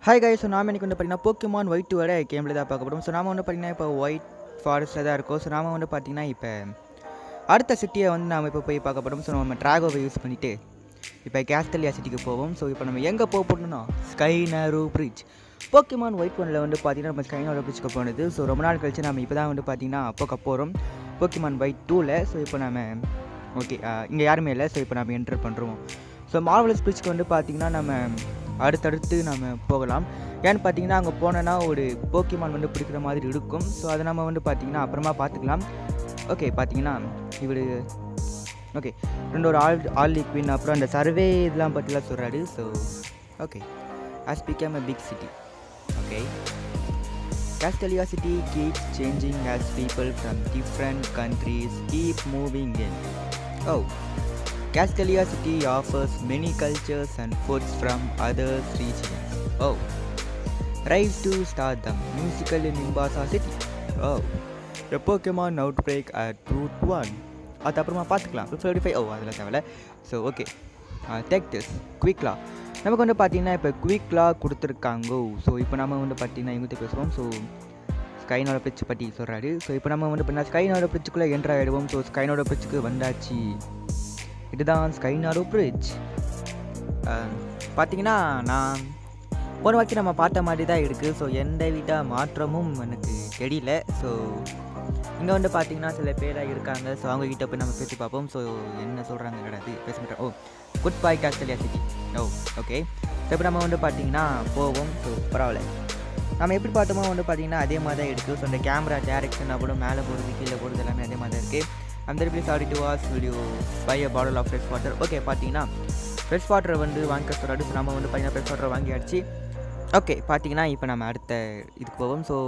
Hi guys so நாம இன்னைக்கு வந்து பார்த்தீங்கன்னா போக்கிமான் ஒயிட் டூவோட கேமில் தான் பார்க்க போகிறோம் ஸோ நாம வந்து பார்த்தீங்கன்னா இப்போ ஒயிட் ஃபாரஸ்ட்டில் தான் இருக்கோம் ஸோ நாம வந்து பார்த்தீங்கன்னா இப்போ அடுத்த சிட்டியை வந்து நாம் இப்போ போய் பார்க்க போகிறோம் ஸோ நம்ம ட்ராகோவை யூஸ் பண்ணிவிட்டு இப்போ கேஸ்டலியா சிட்டிக்கு போவோம் ஸோ இப்போ நம்ம எங்கே போக போகணும்னா ஸ்கை நேரோ பிரிட்ஜ் போக்கிமான் ஒயிட் ஒனில் வந்து பார்த்தீங்கன்னா நம்ம ஸ்கை நேரோ பிரிட்ஜுக்கு போனது ஸோ ரொம்ப நாள் கழிச்சு நம்ம இப்போ தான் வந்து பார்த்தீங்கன்னா போக்க போகிறோம் போக்கிமான் ஒயிட் டூவில் ஸோ இப்போ நம்ம ஓகே இங்கே யாருமே இல்லை ஸோ இப்போ நம்ம என்டர் பண்ணுறோம் ஸோ மார்வலஸ் பிரிட்ஜ்க்கு வந்து பார்த்தீங்கன்னா நம்ம அடுத்தடுத்து நம்ம போகலாம் ஏன்னு பார்த்தீங்கன்னா அங்கே போனோன்னா ஒரு போக்கிமான் வந்து பிடிக்கிற மாதிரி இருக்கும் ஸோ அதை நம்ம வந்து பார்த்தீங்கன்னா அப்புறமா பார்த்துக்கலாம் ஓகே பார்த்தீங்கன்னா இவர் ஓகே ரெண்டு ஒரு ஆல் ஆல் லிக்வின் அப்புறம் அந்த சர்வே இதெல்லாம் பற்றிலாம் சொல்கிறாரு so okay as become a big city okay Castelia city keeps changing as people from different countries keep moving in. Oh, Castelia city offers many cultures and foods from other regions. Oh, rise to stardom, musical in Nimbasa city. Oh, a Pokemon outbreak at Route 1. அது அப்புறமா பார்த்துக்கலாம் fifty five oh அதில் தேவையில்ல so okay take this quickly நமக்கு வந்து பார்த்தீங்கன்னா இப்போ குவிக்லா கொடுத்துருக்காங்கோ so இப்போ நம்ம வந்து பார்த்தீங்கன்னா இவங்ககிட்ட பேசுகிறோம் ஸோ ஸ்கைனோட பிரிட்ஜ் பற்றி சொல்கிறாரு ஸோ இப்போ நம்ம வந்து பார்த்தீங்கன்னா ஸ்கைனோட பிரிட்ஜுக்குள்ளே என்ட்ரு ஆகிடுவோம் ஸோ ஸ்கைனோட பிரிட்ஜுக்கு வந்தாச்சு இதுதான் ஸ்கைனாரோ பிரிட்ஜ் பார்த்தீங்கன்னா நான் போன வாட்டி நம்ம பார்த்த மாதிரி தான் இருக்குது ஸோ எந்த வித மாற்றமும் எனக்கு தெரியல ஸோ இங்கே வந்து பார்த்தீங்கன்னா சில பேராக இருக்காங்க ஸோ அவங்கக்கிட்ட போய் நம்ம பேசி பார்ப்போம் ஸோ என்ன சொல்கிறாங்க கிடையாது பேச மாட்டோம் oh good bye Castelia city oh okay so இப்போ நம்ம வந்து பார்த்தீங்கன்னா போவோம் ஸோ பரவாயில்ல நம்ம எப்படி பார்த்தோமோ வந்து பார்த்தீங்கன்னா அதே மாதிரி தான் இருக்குது ஸோ அந்த கேமரா டேரக்ஷன் அப்புறம் மேலே போகிறது கீழே போகிறது எல்லாமே அதே மாதிரி தான் இருக்குது அந்த ரிப்ளீஸ் ஆடி two hours video by a bottle of fresh water okay பார்த்தீங்கன்னா ஃப்ரெஷ் வாட்டரை வந்து வாங்க சொல்கிறாரு ஸோ நம்ம வந்து பார்த்தீங்கன்னா ஃப்ரெஷ் வாட்டர் வாங்கியாச்சு ஓகே பார்த்தீங்கன்னா இப்போ நம்ம அடுத்த இதுக்கு போவோம் ஸோ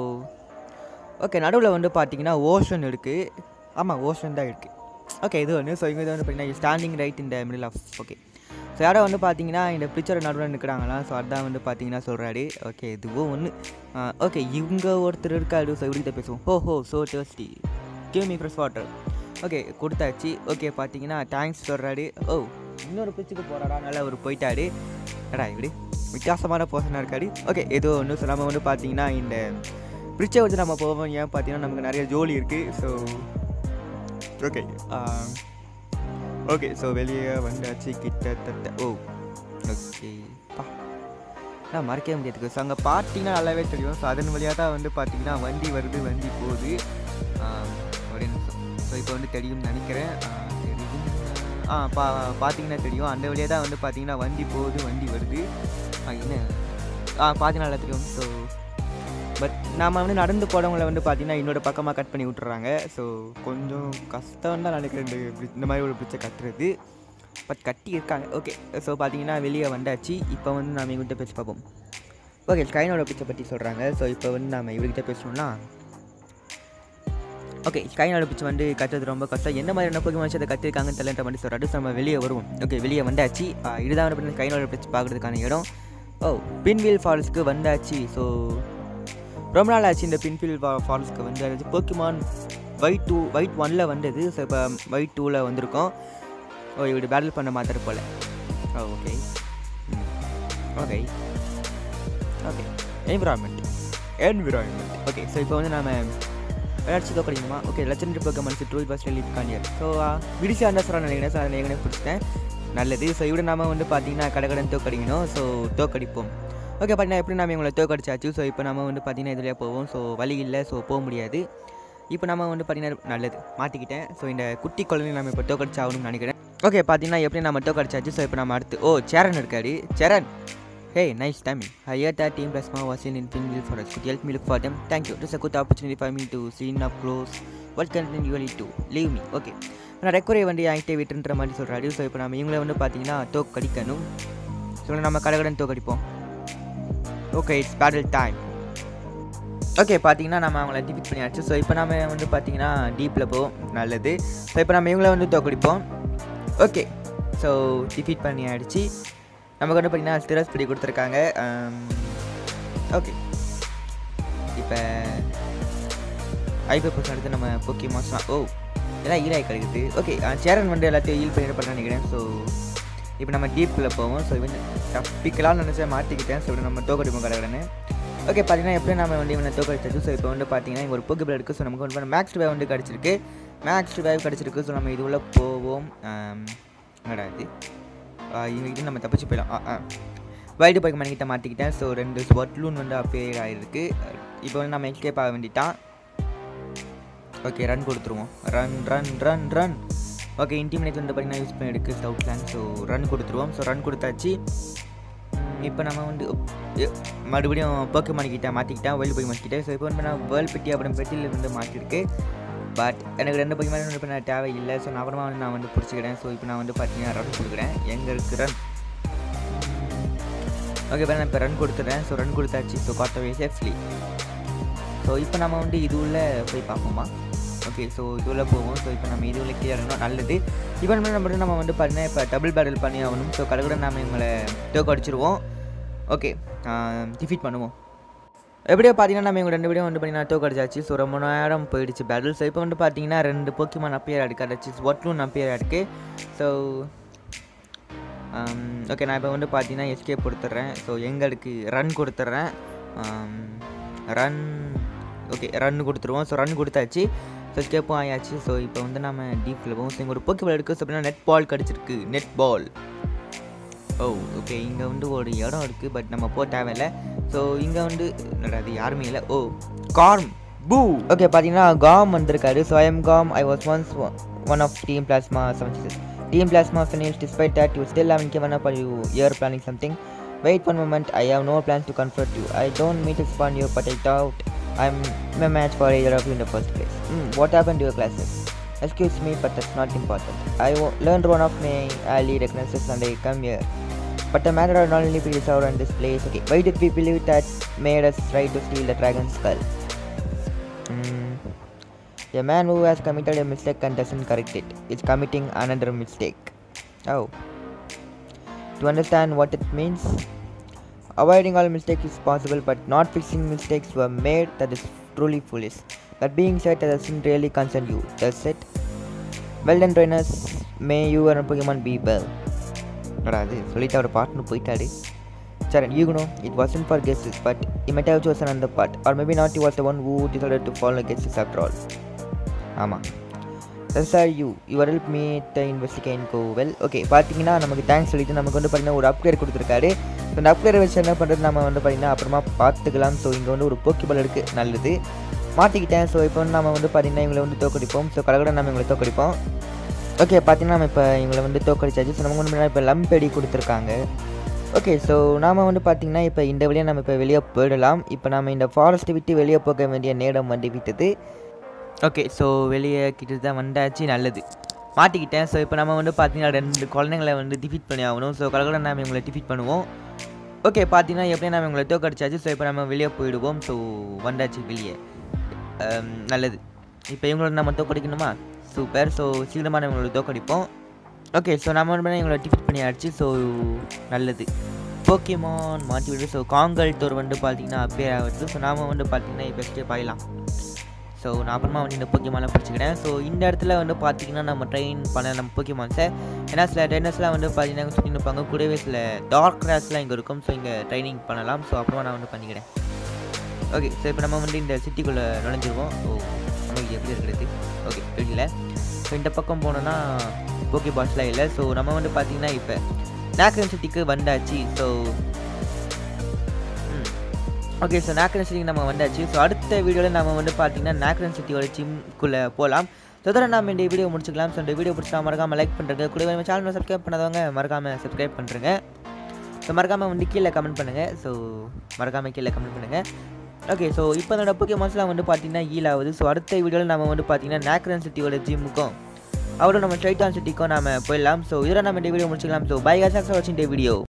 ஓகே நடுவில் வந்து பார்த்தீங்கன்னா ஓஷன் இருக்குது ஆமாம் ஓஷன் தான் இருக்குது ஓகே இது ஒன்று ஸோ இங்கே வந்து பார்த்தீங்கன்னா ஸ்டாண்டிங் ரைட் இந்த மிடில் ஆஃப் ஓகே ஸோ யாரோ வந்து பார்த்தீங்கன்னா இந்த பிக்சர் நடுவில் நிற்கிறாங்களா ஸோ அதான் வந்து பார்த்தீங்கன்னா சொல்கிறாரு ஓகே இதுவும் ஒன்று ஓகே இவங்க ஒருத்தர் இருக்காரு ஸோ இப்படி தான் பேசுவோம் ஹோ ஹோ so tasty gave me fresh water okay கொடுத்தாச்சு ஓகே பார்த்தீங்கன்னா தேங்க்ஸ் சொல்கிறாரு ஓ இன்னொரு பிச்சுக்கு போகிறாடா நல்லா அவர் போயிட்டாரு எடா இப்படி வித்தியாசமான பர்சனாக இருக்காரு ஓகே ஏதோ ஒன்று ஸோ நம்ம வந்து பார்த்தீங்கன்னா இந்த பிரிட்ஜை வச்சு நம்ம போவோம் ஏன் பார்த்தீங்கன்னா நமக்கு நிறைய ஜோலி இருக்குது ஸோ ஓகே ஓகே ஸோ வெளியே வந்தாச்சு கிட்டத்தட்ட ஓ ஓகே பா நான் மறக்கவே முடியாது ஸோ அங்கே பார்த்தீங்கன்னா நல்லாவே தெரியும் ஸோ அதன் வழியாக தான் வந்து பார்த்தீங்கன்னா வண்டி வருது வண்டி போகுது ஒரு நிமிஷம் ஸோ இப்போ வந்து தெரியும்னு நினைக்கிறேன் தெரியும் ஆ பா பார்த்தீங்கன்னா தெரியும் அந்த வழியாக தான் வந்து பார்த்தீங்கன்னா வண்டி போகுது வண்டி வருது என்ன ஆ பார்த்தீங்கன்னா நல்லா தெரியும் ஸோ பட் நாம் வந்து நடந்து போகிறவங்கள வந்து பார்த்திங்கன்னா என்னோட பக்கமாக கட் பண்ணி விட்டுறாங்க ஸோ கொஞ்சம் கஷ்டம் தான் நினைக்கிறேன் இந்த bridge- இந்த மாதிரி ஒரு பிரிட்ஜை கட்டுறது பட் கட்டி இருக்காங்க ஓகே ஸோ பார்த்தீங்கன்னா வெளியே வந்தாச்சு இப்போ வந்து நாம் இவங்ககிட்ட பேசி பார்ப்போம் ஓகே ஸ்கைனோட பிச்சை பற்றி சொல்கிறாங்க ஸோ இப்போ வந்து நாம் இவர்கிட்ட பேசணும்னா ஓகே ஸ்கைனோட பிச்சு வந்து கட்டுறது ரொம்ப கஷ்டம் எந்த மாதிரியான போக்கிமான் அதை கட்டிருக்காங்கன்னு தெரியல மாதிரி சொல்கிறாரு ஸோ நம்ம வெளியே வருவோம் ஓகே வெளியே வந்தாச்சு ஆ, இதுதான் வந்து பார்த்தீங்கன்னா ஸ்கைனோட பிச்சு பார்க்குறதுக்கான இடம் ஓ பின்வீல் ஃபால்ஸ்க்கு வந்தாச்சு ஸோ ரொம்ப நாள் ஆச்சு இந்த பின்ஃபீல் ஃபால்ஸ்க்கு வந்து அது போக்கிமான் ஒயிட் டூ ஒயிட் ஒனில் வந்தது ஸோ இப்போ ஒயிட் டூவில் வந்திருக்கோம் ஓ இப்படி பேட்டில் பண்ண மாத்திர போல் oh okay okay okay environment environment okay so இப்போ வந்து நாம விளையாட்சி தோக்கடிக்குமா ஓகே லெஜண்டரி போக்கமன் டூல் பஸ் லீவ் காண்டியர் ஸோ விடிசி அந்த சொல்ல நினைக்கிறேன் ஸோ அதை ஏற்கனவே பிடிச்சிட்டேன் நல்லது ஸோ இவ்வளோ நாம வந்து பார்த்தீங்கன்னா கடகடன் தோக்கடிக்கணும் ஸோ தோக்கடிப்போம் ஓகே பார்த்தீங்கன்னா எப்படி நம்ம இவங்களை தோக்கடிச்சாச்சு ஸோ இப்போ நம்ம வந்து பார்த்தீங்கன்னா இதில் போவோம் ஸோ வழி இல்லை ஸோ போக முடியாது இப்போ நம்ம வந்து பார்த்தீங்கன்னா நல்லது மாட்டிக்கிட்டேன் ஸோ இந்த குட்டி குழந்தை நம்ம இப்போ தோக்கடிச்சாகணும்னு நினைக்கிறேன் ஓகே பார்த்தீங்கன்னா எப்படி நம்ம தோக்கடிச்சாச்சு ஸோ இப்போ நம்ம அடுத்து ஓ சேரன் இருக்காரு Cheran Hey, nice timing. I heard that Team Plasma was in Infinite Forest. Could you help me look for them? Thank you. This is a good opportunity for me to see up close. What can you need to? Leave me. Okay. நான் ரெக்குவரி வண்டி ஆகிட்டே விட்டுன்ற மாதிரி சொல்கிறாரு so இப்போ நம்ம இவங்கள வந்து பார்த்தீங்கன்னா தோக்கடிக்கணும் ஸோ நம்ம கடகடன் தோக்கடிப்போம் okay it's battle time okay பார்த்தீங்கன்னா நம்ம அவங்கள டிஃபிட் பண்ணியாச்சு ஸோ இப்போ நம்ம வந்து பார்த்தீங்கன்னா டீப்பில் போவோம் நல்லது ஸோ இப்போ நம்ம இவங்கள வந்து தோக்கடிப்போம் ஓகே ஸோ டிஃபீட் பண்ணி ஆயிடுச்சு நமக்கு வந்து பார்த்தீங்கன்னா ஸ்டிரஸ் படி கொடுத்துருக்காங்க ஓகே இப்போ ஐபி பர்சன் எடுத்து நம்ம போக்கி மாசம் ஓ எல்லாம் ஈராய் கிடைக்குது ஓகே சேரன் வந்து எல்லாத்தையும் ஈல் பண்ணி பண்ண நினைக்கிறேன் ஸோ இப்போ நம்ம டீப்பில் போவோம் ஸோ இவன் தப்பிக்கலாம்னு நினச்சா மாட்டிக்கிட்டேன் ஸோ இவனை நம்ம தோக்கடிப்போம் கடகடன்னு ஓகே பார்த்தீங்கன்னா எப்படி நம்ம வந்து இவனை தோக்கடிச்சது ஸோ இப்போ வந்து பார்த்தீங்கன்னா இங்கே ஒரு போக்கபிள் இருக்குது ஸோ நமக்கு வந்து மேக்ஸ் ரிவைவ் வந்து கிடச்சிருக்கு மேக்ஸ் ரிவைவ் கிடச்சிருக்கு ஸோ நம்ம இது உள்ள போவோம் ஆம், என்னடா இது ஆ, இவங்க இது நம்ம தப்பிச்சு போயிடலாம் ஆ ஆ வைல்டு பைக் மணிக்கிட்ட மாட்டிக்கிட்டேன் ஸோ ரெண்டு ஸ்பொட்லூன் வந்து அப்பேர் ஆகிருக்கு இப்போ வந்து நம்ம எஸ்கேப் ஆக வேண்டிட்டான் ஓகே ரன் கொடுத்துருவோம் run run run run okay இன்டிமினேட் வந்து பார்த்தீங்கன்னா யூஸ் பண்ணி எடுக்கு சவுத் லேண்ட் ஸோ ரன் கொடுத்துருவோம் ஸோ ரன் கொடுத்தாச்சு இப்போ நம்ம வந்து எ- மறுபடியும் போக்கமான் கிட்ட மாற்றிக்கிட்டேன் வேர்ல்டு போய் மாற்றிக்கிட்டேன் ஸோ இப்போ வந்து நான் வேர்ல்டு பெட்டி அப்புறம் பெட்டியில் இருந்து மாற்றிருக்கு பட் எனக்கு ரெண்டு போய் இப்போ நான் தேவையில்லை ஸோ நான் அப்புறமா வந்து நான் வந்து பிடிச்சிக்கிறேன் ஸோ இப்போ நான் வந்து பார்த்தீங்கன்னா ரன் கொடுக்குறேன் எங்கே இருக்கு ரன் ஓகே இப்போ நான் இப்போ ரன் கொடுத்துட்றேன் ஸோ ரன் கொடுத்தாச்சு ஸோ காட்டவே சேஃப்லி ஸோ இப்போ நம்ம வந்து இது உள்ள போய் பார்ப்போமா ஓகே ஸோ இது உள்ள போவோம் ஸோ இப்போ நம்ம இது உள்ள கீழே இறங்கணும் நல்லது இப்போ நம்ம நம்ம நம்ம வந்து பார்த்தீங்கன்னா இப்போ டபுள் பேரல் பண்ணி ஆகணும் ஸோ கடவுட நம்ம இவங்களை டோக்கு அடிச்சிருவோம் ஓகே டிஃபீட் பண்ணுவோம் எப்படியோ பார்த்தீங்கன்னா நம்ம இவங்க ரெண்டு பேரும் வந்து பார்த்தீங்கன்னா டோக்கு அடிச்சாச்சு ஸோ ரொம்ப நேரம் போயிடுச்சு பேட்டில் ஸோ இப்போ வந்து பார்த்தீங்கன்னா ரெண்டு போக்கிமான் அப்பியர் இருக்கு அடிச்சு ஒட்லூன் அப்பியர் இருக்கு ஸோ ஓகே நான் இப்போ வந்து பார்த்தீங்கன்னா எஸ்கேப் கொடுத்துட்றேன் ஸோ எங்களுக்கு ரன் கொடுத்துட்றேன் ரன் ஓகே ரன் கொடுத்துருவோம் ஸோ ரன் கொடுத்தாச்சு ஸோ எஸ்கேப்பும் ஆயாச்சு ஸோ இப்போ வந்து நம்ம டீப்பில் போவோம் ஸோ இங்கே ஒரு போக்கி பால் இருக்குது ஸோ அப்படின்னா நெட் பால் கிடச்சிருக்கு நெட் பால் ஓ ஓகே இங்கே வந்து ஒரு இடம் இருக்குது பட் நம்ம போக தேவையில்லை ஸோ இங்கே வந்து என்னடா அது யாருமே இல்லை ஓ கார்ம் பூ ஓகே பார்த்தீங்கன்னா காம் வந்திருக்காரு so I am Cam I was once one of Team Plasma seven Team Plasma finished despite that you still haven't given up or you you're planning something. Wait one moment, I have no plans to confront you. I don't mean to spawn you, but I doubt I'm a match for either of you in the first place. Hmm, what happened to your classes? Excuse me, but that's not important. I wo- learned one of my early recognitions and I come here. But the matter are not only be resolved in this place. Okay, why did we believe that made us try to steal the dragon's skull? Hmm. A man who has committed a mistake and doesn't correct it is committing another mistake. Oh. To understand what it means, avoiding all mistakes is possible, but not fixing mistakes were made that is truly foolish. That being said, that doesn't really concern you, does it? Well done, trainers. May you and Pokemon be well. அது சொல்லிட்டு அவர் பாட்டுன்னு போயிட்டாரு சரி you know it wasn't for guesses but he might have chosen another part or maybe not he was the one who decided to follow guesses after all ஆமாம் sir you your help me the investigation go well okay பார்த்தீங்கன்னா நமக்கு thanks சொல்லிட்டு நமக்கு வந்து பார்த்தீங்கன்னா ஒரு upgrade கொடுத்துருக்காரு so அந்த அப்கிரேட் வச்சு என்ன பண்ணுறது நம்ம வந்து பார்த்தீங்கன்னா அப்புறமா பார்த்துக்கலாம் ஸோ இங்கே வந்து ஒரு போக்கிபால் இருக்குது நல்லது மாட்டிக்கிட்டேன் ஸோ இப்போ வந்து நம்ம வந்து பார்த்தீங்கன்னா இவங்களை வந்து தோக்கடிப்போம் ஸோ கலகட நம்ம இவங்களை தோக்கடிப்போம் ஓகே பார்த்தீங்கன்னா நம்ம இப்போ இவங்களை வந்து தோக்கடிச்சாச்சு ஸோ நமக்கு வந்து இப்போ லம்பெடி கொடுத்துருக்காங்க ஓகே ஸோ நாம் வந்து பார்த்திங்கன்னா இப்போ இந்த வழியாக நம்ம இப்போ வெளியே போயிடலாம் இப்போ நம்ம இந்த ஃபாரஸ்ட்டை விட்டு வெளியே போக வேண்டிய நேரம் வந்து விட்டது ஓகே ஸோ வெளியே கிட்ட தான் வந்தாச்சு நல்லது மாட்டிக்கிட்டேன் ஸோ இப்போ நம்ம வந்து பார்த்தீங்கன்னா ரெண்டு குழந்தைங்களை வந்து டிஃபீட் பண்ணி ஆகணும் ஸோ கலகட நம்ம இவங்களை டிஃபீட் பண்ணுவோம் ஓகே பார்த்தீங்கன்னா எப்படியும் நம்ம இவங்களை தோக்கடிச்சாச்சு ஸோ இப்போ நம்ம வெளியே போயிடுவோம் ஸோ வந்தாச்சு வெளியே அம், நல்லது இப்போ இவங்களோட நம்ம தோக்கடிக்கணுமா சூப்பர் ஸோ சீக்கிரமாக நம்ம இவங்களை தோக்கடிப்போம் ஓகே ஸோ நம்ம வந்து இவங்களை டிஃபீட் பண்ணியாச்சு ஸோ நல்லது போக்கிமான் மாற்றி விடு ஸோ காங்கல் டோர் வந்து பார்த்தீங்கன்னா அப்பேர் ஆகுது ஸோ நாம் வந்து பார்த்தீங்கன்னா இப்போ எஸ்கேப் ஆகலாம் ஸோ நான் அப்புறமா வந்து இந்த போக்கிமான்லாம் பிடிச்சிக்கிறேன் ஸோ இந்த இடத்துல வந்து பார்த்தீங்கன்னா நம்ம ட்ரெயின் பண்ண நம்ம போக்கிமான்ஸை ஏன்னா சில ட்ரெயினர்ஸ்லாம் வந்து பார்த்தீங்கன்னா சுற்றி நிற்பாங்க கூடவே சில டார்க் கிராஸ்லாம் இங்கே இருக்கும் ஸோ இங்கே ட்ரைனிங் பண்ணலாம் ஸோ அப்புறமா நான் வந்து பண்ணிக்கிறேன் ஓகே ஸோ இப்போ நம்ம வந்து இந்த சிட்டிக்குள்ளே நுழைஞ்சிருவோம் ஸோ நமக்கு எப்படி இருக்கிறது ஓகே தெரியல ஸோ இந்த பக்கம் போனோன்னா போக்கி பாஸ்லாம் இல்லை ஸோ நம்ம வந்து பார்த்தீங்கன்னா இப்போ நாக்கரன் சிட்டிக்கு வந்தாச்சு ஸோ ஓகே ஸோ நாக்கரன் சிட்டிக்கு நம்ம வந்தாச்சு ஸோ அடுத்த வீடியோவில் நம்ம வந்து பார்த்தீங்கன்னா நாக்கரன் சிட்டியோட ஜிம்குள்ளே போகலாம் தொடர நம்ம இந்த வீடியோ முடிச்சுக்கலாம் ஸோ இந்த வீடியோ பிடிச்சா மறக்காமல் லைக் பண்ணுறங்க கூட நம்ம சேனல் சப்ஸ்கிரைப் பண்ணாதவங்க மறக்காமல் சப்ஸ்கிரைப் பண்ணுறங்க ஸோ மறக்காமல் வந்து கீழே கமெண்ட் பண்ணுங்கள் ஸோ மறக்காமல் கீழே கமெண்ட் பண்ணுங்கள் ஓகே ஸோ இப்போ என்னோட போக்கியமான்ஸ்லாம் வந்து பார்த்தீங்கன்னா ஹீல் ஆகுது ஸோ அடுத்த வீடியோவில் நம்ம வந்து பார்த்தீங்கன்னா நாக்ரன் சிட்டியோட ஜிம்முக்கும் அவரும் நம்ம ட்ரைட்டான் சிட்டிக்கும் நம்ம போயிடலாம் ஸோ இதில் நம்ம இந்த வீடியோ முடிச்சுக்கலாம் ஸோ பை காசாக்ஸ் வாட்சிங் டே வீடியோ